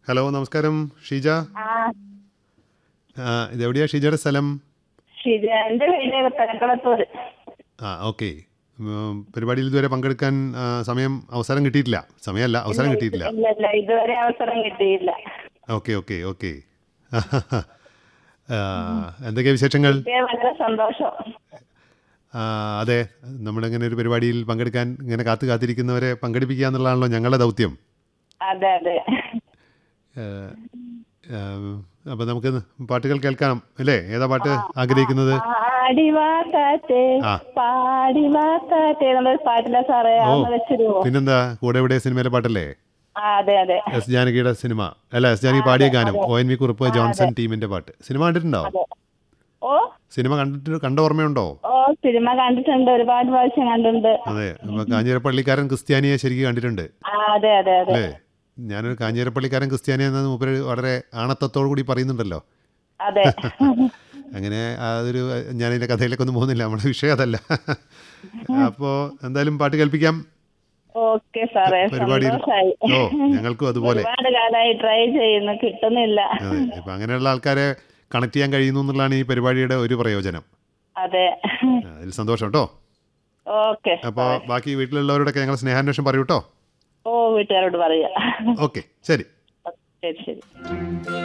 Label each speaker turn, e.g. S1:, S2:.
S1: Hello നമസ്കാരം ഷീജ
S2: ആ
S1: ആ, ഇതെവിടെയാ ഷീജയുടെ സ്ഥലം
S2: ശരി എന്റെ വീട് തെരക്കളത്തൂർ
S1: ആ ഓക്കെ പരിപാടിയിൽ ഇതുവരെ പങ്കെടുക്കാൻ ആ, സമയം അവസരം കിട്ടിയിട്ടില്ല സമയമല്ല അവസരം കിട്ടിയിട്ടില്ല
S2: ഇല്ല ഇല്ല ഇതുവരെ അവസരം കിട്ടിയില്ല
S1: ഓക്കെ ഓക്കെ ഓക്കെ എന്തൊക്കെയാ വിശേഷങ്ങൾ
S2: കിട്ടിയ വളരെ സന്തോഷം
S1: ആ, അതെ നമ്മളിങ്ങനെ ഒരു പരിപാടിയിൽ പങ്കെടുക്കാൻ ഇങ്ങനെ കാത്തു കാത്തിരിക്കുന്നവരെ പങ്കെടുപ്പിക്കുക എന്നുള്ളതാണല്ലോ ഞങ്ങളുടെ ദൗത്യം
S2: അതെ അതെ
S1: അപ്പോൾ നമുക്ക് പാട്ടുകൾ കേൾക്കാം അല്ലേ ഏതാ പാട്ട് ആഗ്രഹിക്കുന്നത്
S2: പാടിവാക്കാറ്റേ
S1: ആ.
S2: പാടിവാക്കാറ്റേ എന്നുള്ളൊരു പാട്ടില്ല സാറേ
S1: ഓ
S2: അതൊന്ന് വെച്ചിരുവോ
S1: പിന്നെന്താ കൂടെ എവിടെ സിനിമയിലെ പാട്ടല്ലേ
S2: ആ അതെ അതെ
S1: എസ് ജാനകിയുടെ സിനിമ അല്ല എസ് ജാനകി പാടിയ ഗാനം O N V Kurup Johnson ടീമിന്റെ പാട്ട് സിനിമ കണ്ടിട്ടുണ്ടോ
S2: അതെ ഓ
S1: സിനിമ കണ്ടിട്ട് കണ്ട ഓർമ്മയുണ്ടോ
S2: ഓ സിനിമ കണ്ടിട്ടുണ്ട് ഒരുപാട് പ്രാവശ്യം കണ്ടിട്ടുണ്ട്
S1: അതെ അപ്പൊ കാഞ്ഞിരപ്പള്ളിക്കാരൻ ക്രിസ്ത്യാനിയെ ശരിക്കും കണ്ടിട്ടുണ്ട്
S2: ആ അതെ അതെ അതെ
S1: അല്ലേ ഞാനൊരു കാഞ്ഞിരപ്പള്ളിക്കാരൻ ക്രിസ്ത്യാനി എന്നത് മൂപ്പര് വളരെ ആണത്തത്തോടു കൂടി പറയുന്നുണ്ടല്ലോ
S2: അതെ
S1: അങ്ങനെ അതൊരു ഞാൻ അതിന്റെ കഥയിലേക്ക് ഒന്നും പോകുന്നില്ല നമ്മുടെ വിഷയം അതല്ല അപ്പോൾ എന്തായാലും പാട്ട് കേൾപ്പിക്കാം
S2: ഓക്കെ സാറേ
S1: പരിപാടിയിൽ
S2: സന്തോഷായി
S1: ഓ ഞങ്ങൾക്കും അതുപോലെ
S2: ഒരുപാട് കാലമായി ട്രൈ ചെയ്യുന്നു കിട്ടുന്നില്ല
S1: അതെ ഇപ്പം അങ്ങനെയുള്ള ആൾക്കാരെ കണക്ട് ചെയ്യാൻ കഴിയുന്നു എന്നുള്ളതാണ് ഈ പരിപാടിയുടെ ഒരു പ്രയോജനം
S2: അതെ
S1: ആ, അതിൽ സന്തോഷം കേട്ടോ
S2: ഓക്കെ
S1: അപ്പോൾ ബാക്കി വീട്ടിലുള്ളവരോടൊക്കെ ഞങ്ങൾ സ്നേഹാന്വേഷണം പറയൂ കേട്ടോ
S2: ഓ വീട്ടുകാരോട് പറയാ
S1: ഓക്കെ ശരി
S2: ശരി ശരി